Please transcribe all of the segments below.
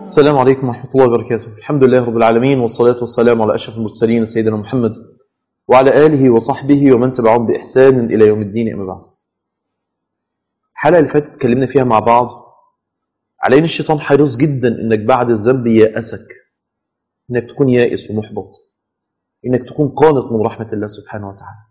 السلام عليكم ورحمة الله وبركاته الحمد لله رب العالمين والصلاة والسلام على أشرف المرسلين سيدنا محمد وعلى آله وصحبه ومن تبعهم بإحسان إلى يوم الدين أما بعد الحلقة اللي فاتت اتكلمنا فيها مع بعض على ان الشيطان حريص جدا انك بعد الذنب يأسك انك تكون يائس ومحبط انك تكون قانط من رحمة الله سبحانه وتعالى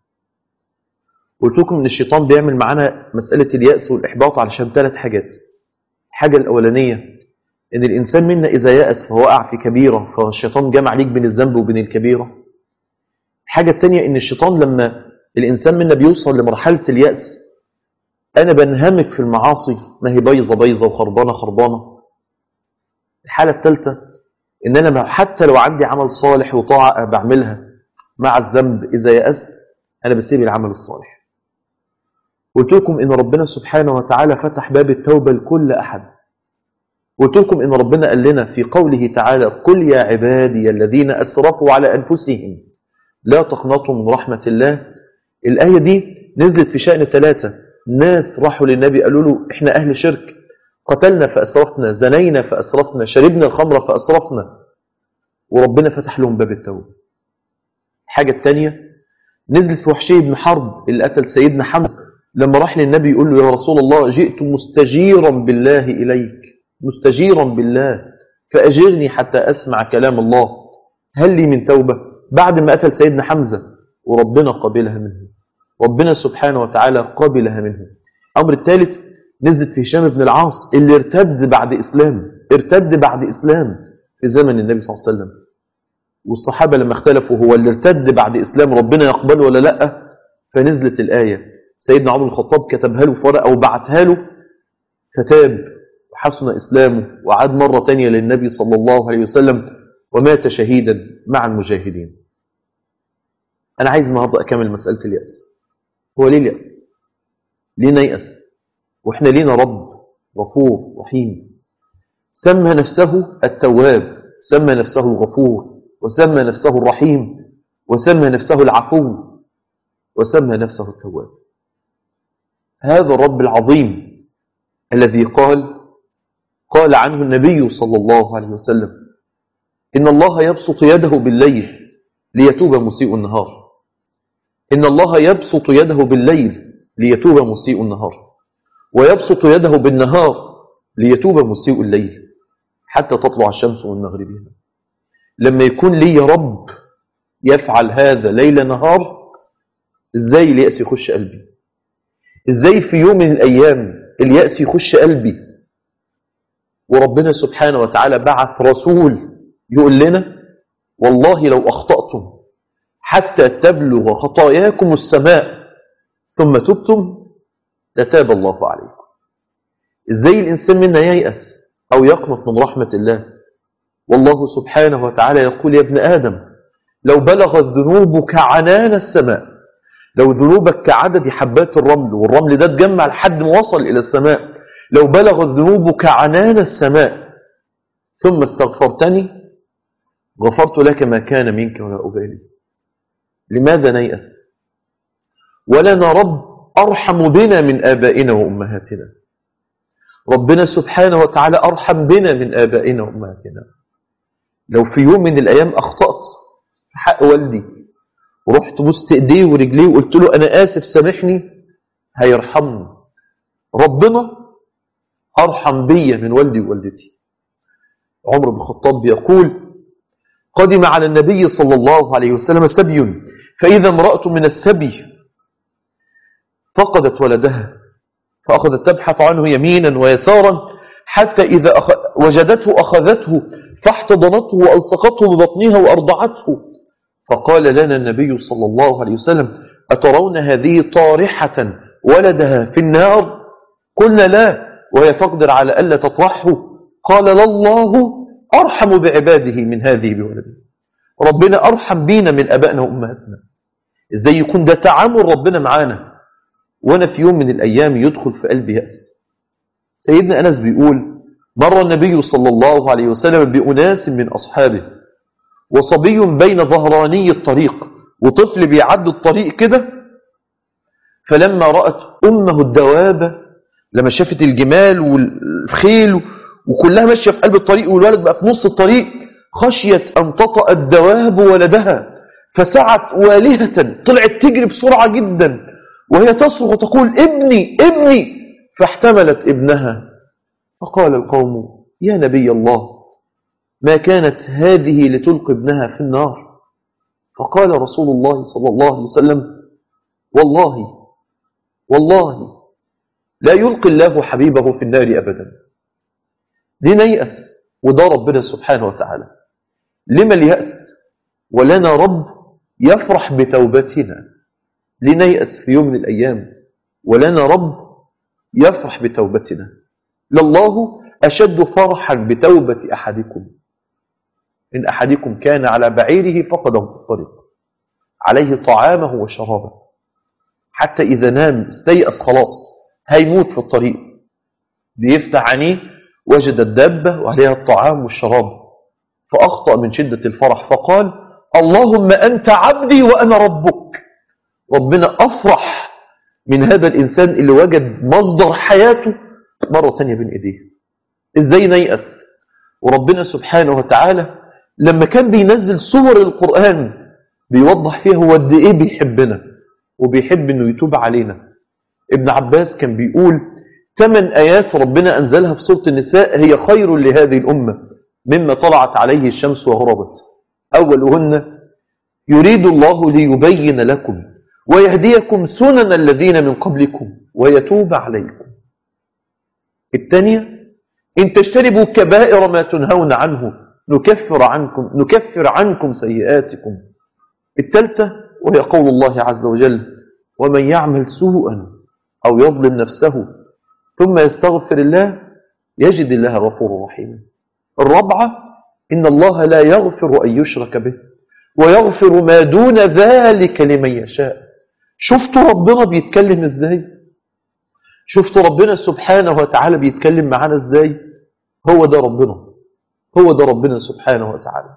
قلت لكم ان الشيطان بيعمل معانا مسألة اليأس والإحباط علشان ثلاث حاجات الحاجة الأولانية ان الإنسان منا إذا يأس فهو وقع في كبيرة فالشيطان جمع عليك بين الذنب وبين الكبيرة الحاجة الثانية ان الشيطان لما الإنسان منا بيوصل لمرحلة اليأس أنا بنهمك في المعاصي ما هي بيضة بيضة وخربانة خربانة الحالة الثالثة إن أنا حتى لو عندي عمل صالح وطاعة بعملها مع الذنب إذا يأست أنا بسيب العمل الصالح قلت لكم إن ربنا سبحانه وتعالى فتح باب التوبة لكل أحد قلت لكم إن ربنا قال لنا في قوله تعالى قل يا عبادي الذين أسرفوا على أنفسهم لا تقنطوا من رحمة الله الآية دي نزلت في شأن ثلاثة ناس راحوا للنبي قالوا له احنا أهل شرك قتلنا فأسرفنا زنينا فأسرفنا شربنا الخمر فأسرفنا وربنا فتح لهم باب التوبة الحاجة الثانية نزلت في وحشي بن حرب اللي قتل سيدنا حمزة لما راح للنبي يقول له يا رسول الله جئت مستجيرا بالله إليك مستجيرا بالله فأجرني حتى أسمع كلام الله هل لي من توبة بعد ما قتل سيدنا حمزة وربنا قبلها منه ربنا سبحانه وتعالى قبلها منه الأمر الثالث نزلت في هشام بن العاص اللي ارتد بعد إسلام ارتد بعد إسلام في زمن النبي صلى الله عليه وسلم والصحابة لما اختلفوا هو اللي ارتد بعد إسلام ربنا يقبله ولا لا فنزلت الآية سيدنا عمر الخطاب كتبها له في ورقة وبعتها له فتاب وحسن إسلامه وعاد مرة تانية للنبي صلى الله عليه وسلم ومات شهيدا مع المجاهدين أنا عايز النهاردة أكمل مسألة اليأس هو ليه اليأس ليه نيأس وإحنا لينا رب غفور رحيم سمى نفسه التواب سمى نفسه الغفور وسمى نفسه الرحيم وسمى نفسه العفو وسمى نفسه التواب هذا الرب العظيم الذي قال قال عنه النبي صلى الله عليه وسلم إن الله يبسط يده بالليل ليتوب مسيء النهار إن الله يبسط يده بالليل ليتوب مسيء النهار ويبسط يده بالنهار ليتوب مسيء الليل حتى تطلع الشمس من مغربها لما يكون لي رب يفعل هذا ليل نهار ازاي اليأس يخش قلبي ازاي في يوم من الأيام اليأس يخش قلبي وربنا سبحانه وتعالى بعث رسول يقول لنا والله لو أخطأتم حتى تبلغ خطاياكم السماء ثم تبتم لتاب الله عليكم ازاي الإنسان منا ييأس أو يقنط من رحمة الله والله سبحانه وتعالى يقول يا ابن آدم لو بلغت ذنوبك عنان السماء لو ذنوبك كعدد حبات الرمل والرمل ده اتجمع لحد ما وصل إلى السماء لو بلغت ذنوبك عنان السماء ثم استغفرتني غفرت لك ما كان منك ولا أبالي لماذا نيأس ولنا رب أرحم بنا من آبائنا وأمهاتنا ربنا سبحانه وتعالى أرحم بنا من آبائنا وأمهاتنا لو في يوم من الأيام أخطأت في حق والدي ورحت بست ايديه ورجليه وقلت له أنا آسف سامحني هيرحمني ربنا أرحم بي من والدي ووالدتي عمر بن الخطاب يقول قدم على النبي صلى الله عليه وسلم سبي فإذا امرأة من السبي فقدت ولدها فأخذت تبحث عنه يمينا ويسارا حتى إذا أخ... وجدته أخذته فاحتضنته وألصقته ببطنها وأرضعته فقال لنا النبي صلى الله عليه وسلم أترون هذه طارحة ولدها في النار قلنا لا وهي تقدر على ألا تطرحه قال لله أرحم بعباده من هذه بولده ربنا أرحم بينا من أبائنا وأمهاتنا إزاي يكون ده تعامل ربنا معانا وأنا في يوم من الأيام يدخل في قلبي يأس سيدنا أنس بيقول مر النبي صلى الله عليه وسلم بأناس من أصحابه وصبي بين ظهراني الطريق وطفل بيعدي الطريق كده فلما رأت أمه الدوابة لما شافت الجمال والخيل وكلها ماشية في قلب الطريق والولد بقى في نص الطريق خشيت أن تطأ الدواب ولدها فسعت والهة طلعت تجري بسرعة جدا وهي تصرخ وتقول ابني ابني فاحتملت ابنها فقال القوم يا نبي الله ما كانت هذه لتلقي ابنها في النار فقال رسول الله صلى الله عليه وسلم والله والله لا يلقي الله حبيبه في النار أبدا لنيأس وده ربنا سبحانه وتعالى لما اليأس ولنا رب يفرح بتوبتنا لنيأس في يوم من الأيام ولنا رب يفرح بتوبتنا لله أشد فرحا بتوبة أحدكم إن أحدكم كان على بعيره فقده في الطريق عليه طعامه وشرابه حتى إذا نام استيأس خلاص هيموت في الطريق بيفتح عينيه وجد الدابة وعليها الطعام والشراب فأخطأ من شدة الفرح فقال اللهم أنت عبدي وأنا ربك ربنا أفرح من هذا الإنسان اللي وجد مصدر حياته مرة تانية بين إيديه إزاي نيأس وربنا سبحانه وتعالى لما كان بينزل صور القرآن بيوضح فيها هو قد إيه بيحبنا وبيحب إنه يتوب علينا ابن عباس كان بيقول ثمان آيات ربنا أنزلها في سورة النساء هي خير لهذه الأمة مما طلعت عليه الشمس وغربت أولهن يريد الله ليبين لكم ويهديكم سنن الذين من قبلكم ويتوب عليكم الثانية إن تجتنبوا كبائر ما تنهون عنه نكفر عنكم, نكفر عنكم سيئاتكم الثالثة وهي قول الله عز وجل ومن يعمل سوءا أو يظلم نفسه ثم يستغفر الله يجد الله غفور رحيم الرابعة إن الله لا يغفر أن يشرك به ويغفر ما دون ذلك لمن يشاء شفتوا ربنا بيتكلم ازاي شفتوا ربنا سبحانه وتعالى بيتكلم معانا ازاي هو ده ربنا هو ده ربنا سبحانه وتعالى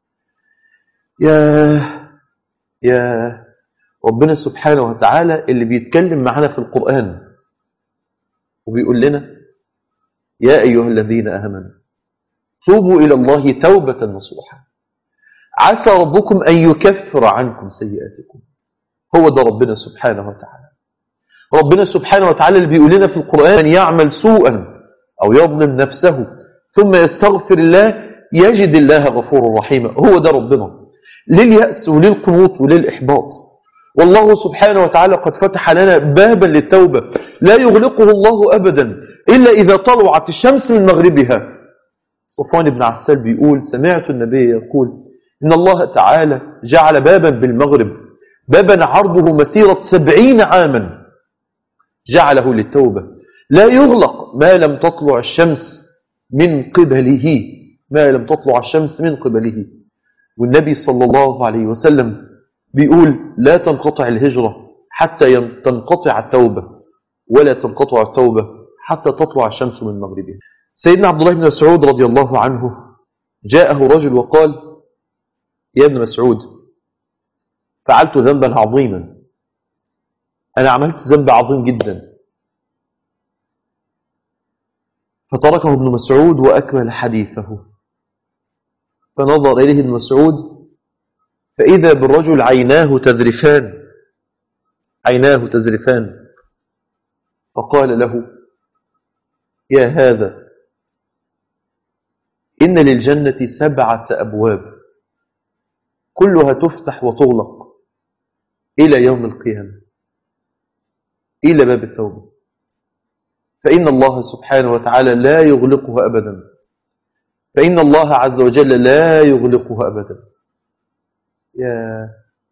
يا يا ربنا سبحانه وتعالى اللي بيتكلم معانا في القرآن وبيقول لنا يا أيها الذين آمنوا توبوا إلى الله توبة نصوحا عسى ربكم أن يكفر عنكم سيئاتكم هو ده ربنا سبحانه وتعالى ربنا سبحانه وتعالى اللي بيقول لنا في القرآن من يعمل سوءا أو يظلم نفسه ثم يستغفر الله يجد الله غفور رحيما هو ده ربنا لليأس وللقنوط وللإحباط والله سبحانه وتعالى قد فتح لنا بابا للتوبة لا يغلقه الله أبدا إلا إذا طلعت الشمس من مغربها صفوان بن عسال بيقول سمعت النبي يقول إن الله تعالى جعل بابا بالمغرب بابا عرضه مسيرة سبعين عاما جعله للتوبة لا يغلق ما لم تطلع الشمس من قبله ما لم تطلع الشمس من قبله والنبي صلى الله عليه وسلم بيقول لا تنقطع الهجرة حتى تنقطع التوبة ولا تنقطع التوبة حتى تطلع الشمس من مغربها سيدنا عبد الله بن مسعود رضي الله عنه جاءه رجل وقال يا ابن مسعود فعلت ذنبا عظيما أنا عملت ذنب عظيم جدا فتركه ابن مسعود وأكمل حديثه فنظر إليه ابن مسعود فإذا بالرجل عيناه تذرفان عيناه تذرفان فقال له يا هذا إن للجنة سبعة أبواب كلها تفتح وتغلق إلى يوم القيامة إلى باب التوبة فإن الله سبحانه وتعالى لا يغلقها أبدا فإن الله عز وجل لا يغلقها أبدا يا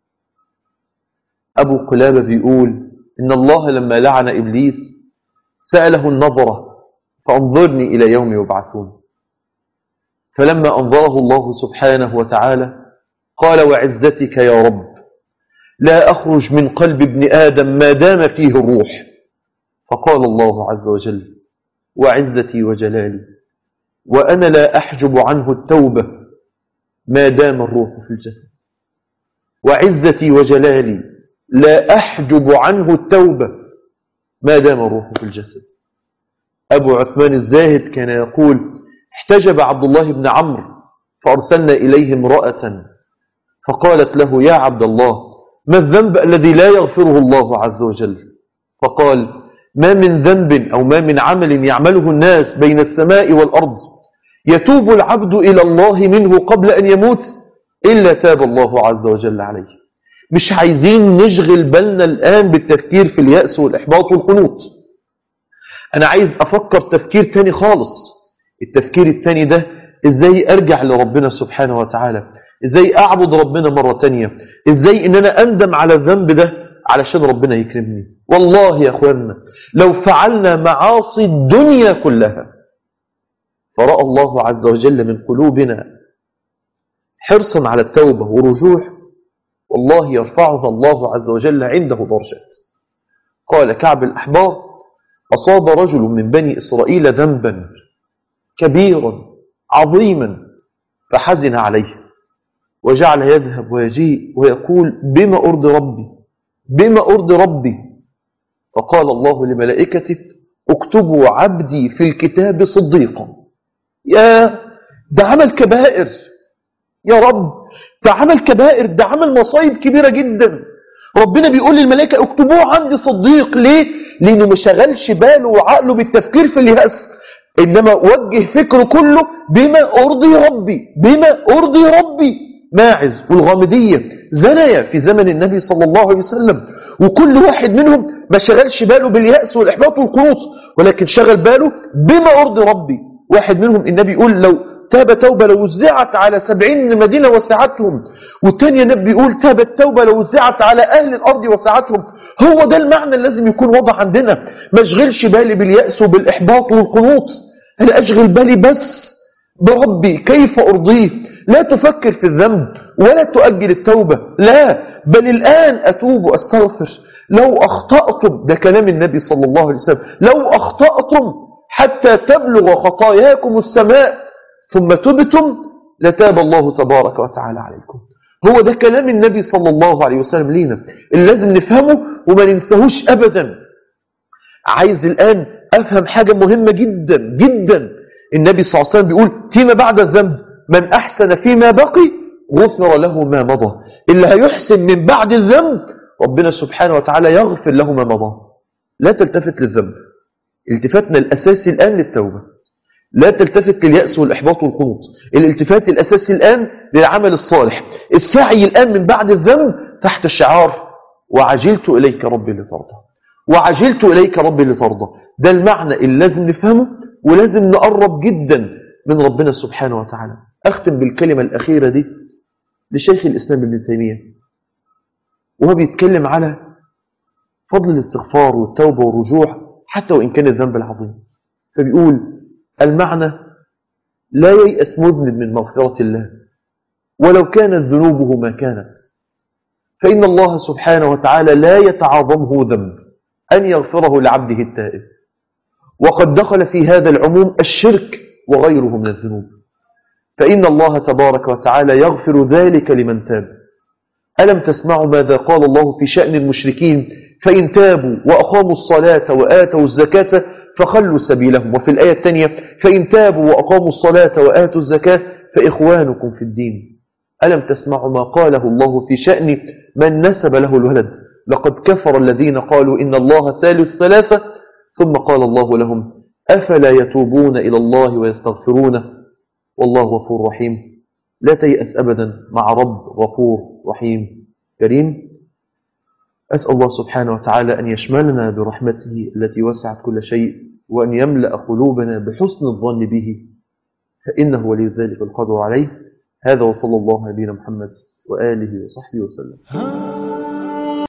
أبو قلابة بيقول إن الله لما لعن إبليس سأله النظرة فأنظرني إلى يوم يبعثون فلما أنظره الله سبحانه وتعالى قال وعزتك يا رب لا أخرج من قلب ابن آدم ما دام فيه الروح فقال الله عز وجل وعزتي وجلالي وأنا لا أحجب عنه التوبة ما دام الروح في الجسد وعزتي وجلالي لا أحجب عنه التوبة ما دام الروح في الجسد أبو عثمان الزاهد كان يقول احتجب عبد الله بن عمرو فأرسلنا إليه امرأة فقالت له يا عبد الله ما الذنب الذي لا يغفره الله عز وجل فقال ما من ذنب أو ما من عمل يعمله الناس بين السماء والأرض يتوب العبد إلى الله منه قبل أن يموت إلا تاب الله عز وجل عليه مش عايزين نشغل بالنا الآن بالتفكير في اليأس والإحباط والقنوط أنا عايز أفكر تفكير تاني خالص التفكير التاني ده إزاي أرجع لربنا سبحانه وتعالى إزاي أعبد ربنا مرة تانية إزاي إن أنا أندم على الذنب ده علشان ربنا يكرمني والله يا أخواننا لو فعلنا معاصي الدنيا كلها فرأى الله عز وجل من قلوبنا حرصا على التوبة ورجوع والله يرفعها الله عز وجل عنده درجات قال كعب الأحبار أصاب رجل من بني إسرائيل ذنبا كبيرا عظيما فحزن عليه وجعل يذهب ويجيء ويقول بما أرضي ربي بما أرضي ربي فقال الله لملائكته اكتبوا عبدي في الكتاب صديقا يا ده عمل كبائر يا رب ده عمل كبائر ده عمل مصايب كبيرة جدا ربنا بيقول للملائكة اكتبوه عندي صديق ليه؟ لأنه ما شغلش باله وعقله بالتفكير في اليأس إنما وجه فكره كله بما أرضي ربي بما أرضي ربي ماعز والغامدية زنايا في زمن النبي صلى الله عليه وسلم وكل واحد منهم ما شغلش باله باليأس والإحباط والقنوط ولكن شغل باله بما أرضي ربي واحد منهم النبي يقول لو تاب توبة لو وزعت على سبعين مدينة وسعتهم والتانية النبي يقول تابت توبة لو وزعت على أهل الأرض وسعتهم هو ده المعنى اللي لازم يكون واضح عندنا ما اشغلش بالي باليأس وبالإحباط والقنوط أنا أشغل بالي بس بربي كيف أرضيه لا تفكر في الذنب ولا تؤجل التوبة لا بل الآن أتوب وأستغفر لو أخطأتم ده كلام النبي صلى الله عليه وسلم لو أخطأتم حتى تبلغ خطاياكم السماء ثم تبتم لتاب الله تبارك وتعالى عليكم هو ده كلام النبي صلى الله عليه وسلم لينا اللي لازم نفهمه وما ننساهوش أبدا عايز الآن أفهم حاجة مهمة جدا جدا النبي صلى الله عليه وسلم بيقول فيما بعد الذنب من أحسن فيما بقي غفر له ما مضى اللي هيحسن من بعد الذنب ربنا سبحانه وتعالى يغفر له ما مضى لا تلتفت للذنب التفاتنا الأساسي الآن للتوبة لا تلتفت لليأس والإحباط والقنوط الالتفات الأساسي الآن للعمل الصالح السعي الآن من بعد الذنب تحت الشعار وعجلت إليك ربي لترضى وعجلت إليك ربي لترضى ده المعنى اللي لازم نفهمه ولازم نقرب جدا من ربنا سبحانه وتعالى أختم بالكلمة الأخيرة دي لشيخ الإسلام ابن تيمية وهو بيتكلم على فضل الاستغفار والتوبة والرجوع حتى وإن كان الذنب العظيم فبيقول المعنى لا ييأس مذنب من مغفرة الله ولو كانت ذنوبه ما كانت فإن الله سبحانه وتعالى لا يتعاظمه ذنب أن يغفره لعبده التائب وقد دخل في هذا العموم الشرك وغيره من الذنوب فإن الله تبارك وتعالى يغفر ذلك لمن تاب ألم تسمعوا ماذا قال الله في شأن المشركين فإن تابوا وأقاموا الصلاة وآتوا الزكاة فخلوا سبيلهم وفي الآية الثانية فإن تابوا وأقاموا الصلاة وآتوا الزكاة فإخوانكم في الدين ألم تسمعوا ما قاله الله في شأن من نسب له الولد لقد كفر الذين قالوا إن الله ثالث ثلاثة ثم قال الله لهم أفلا يتوبون إلى الله ويستغفرونه والله غفور رحيم لا تيأس أبدا مع رب غفور رحيم كريم أسأل الله سبحانه وتعالى أن يشملنا برحمته التي وسعت كل شيء وأن يملأ قلوبنا بحسن الظن به فإنه ولي ذلك القدر عليه هذا وصلى الله على نبينا محمد وآله وصحبه وسلم